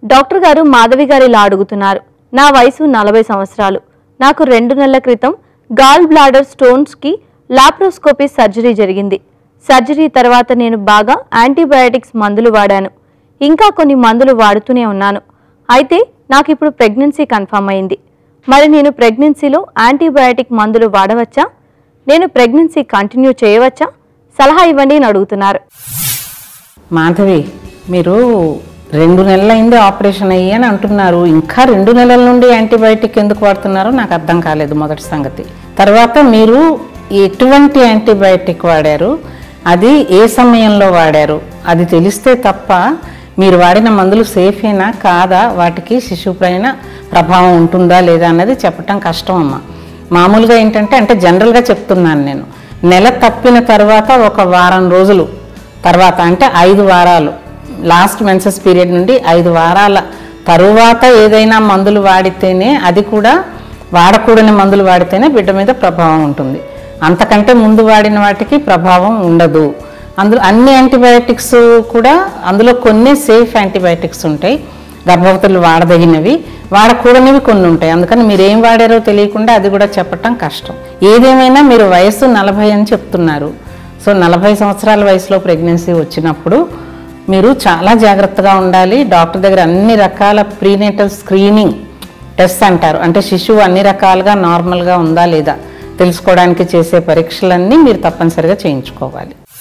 doctor గారు మాధవి గారు ఇలా అడుగుతున్నారు నా వయసు నలభై సంవత్సరాలు నాకు రెండు నెలల క్రితం గాల్ బ్లాడర్ స్టోన్స్కి లాప్రోస్కోపీ సర్జరీ జరిగింది సర్జరీ తర్వాత నేను బాగా యాంటీబయాటిక్స్ మందులు వాడాను ఇంకా కొన్ని మందులు వాడుతూనే ఉన్నాను అయితే నాకు ఇప్పుడు ప్రెగ్నెన్సీ కన్ఫర్మ్ అయింది మరి నేను ప్రెగ్నెన్సీలో యాంటీబయాటిక్ మందులు వాడవచ్చా నేను ప్రెగ్నెన్సీ కంటిన్యూ చేయవచ్చా సలహా ఇవ్వండి అని అడుగుతున్నారు మాధవి మీరు రెండు నెలలైంది ఆపరేషన్ అయ్యి అని అంటున్నారు ఇంకా రెండు నెలల నుండి యాంటీబయాటిక్ ఎందుకు వాడుతున్నారో నాకు అర్థం కాలేదు మొదటి సంగతి తర్వాత మీరు ఎటువంటి యాంటీబయాటిక్ వాడారు అది ఏ సమయంలో వాడారు అది తెలిస్తే తప్ప మీరు వాడిన మందులు సేఫేనా కాదా వాటికి శిశువు పైన ప్రభావం ఉంటుందా లేదా అన్నది చెప్పటం కష్టం అమ్మా మామూలుగా ఏంటంటే అంటే జనరల్గా చెప్తున్నాను నేను నెల తప్పిన తర్వాత ఒక వారం రోజులు తర్వాత అంటే ఐదు వారాలు లాస్ట్ మెన్సెస్ పీరియడ్ నుండి ఐదు వారాల తరువాత ఏదైనా మందులు వాడితేనే అది కూడా వాడకూడని మందులు వాడితేనే బిడ్డ మీద ప్రభావం ఉంటుంది అంతకంటే ముందు వాడిన వాటికి ప్రభావం ఉండదు అందులో అన్ని యాంటీబయాటిక్స్ కూడా అందులో కొన్ని సేఫ్ యాంటీబయాటిక్స్ ఉంటాయి గర్భవతులు వాడదగినవి వాడకూడనివి కొన్ని ఉంటాయి అందుకని మీరు ఏం వాడారో తెలియకుండా అది కూడా చెప్పటం కష్టం ఏదేమైనా మీరు వయసు నలభై అని చెప్తున్నారు సో నలభై సంవత్సరాల వయసులో ప్రెగ్నెన్సీ వచ్చినప్పుడు మీరు చాలా జాగ్రత్తగా ఉండాలి డాక్టర్ దగ్గర అన్ని రకాల ప్రీనేటల్ స్క్రీనింగ్ టెస్ట్ అంటారు అంటే శిశువు అన్ని రకాలుగా నార్మల్గా ఉందా లేదా తెలుసుకోవడానికి చేసే పరీక్షలన్నీ మీరు తప్పనిసరిగా చేయించుకోవాలి